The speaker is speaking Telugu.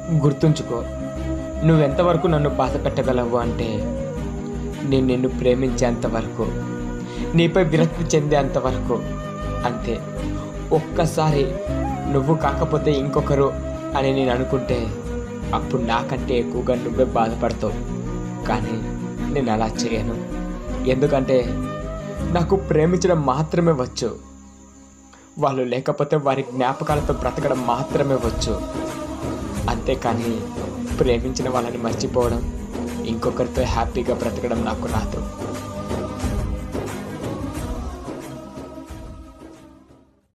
గుర్తుంచుకో నువ్వెంతవరకు నన్ను బాధ పెట్టగలవు అంటే నేను నిన్ను ప్రేమించేంత వరకు నీపై విరక్తి చెందేంత వరకు అంతే ఒక్కసారి నువ్వు కాకపోతే ఇంకొకరు అని నేను అనుకుంటే అప్పుడు నాకంటే ఎక్కువగా నువ్వే బాధపడతావు కానీ నేను అలా చేయను ఎందుకంటే నాకు ప్రేమించడం మాత్రమే వచ్చు వాళ్ళు లేకపోతే వారి జ్ఞాపకాలతో బ్రతకడం మాత్రమే వచ్చు అంతేకాని ప్రేమించిన వాళ్ళని మర్చిపోవడం ఇంకొకరితో హ్యాపీగా బ్రతకడం నాకు రాదు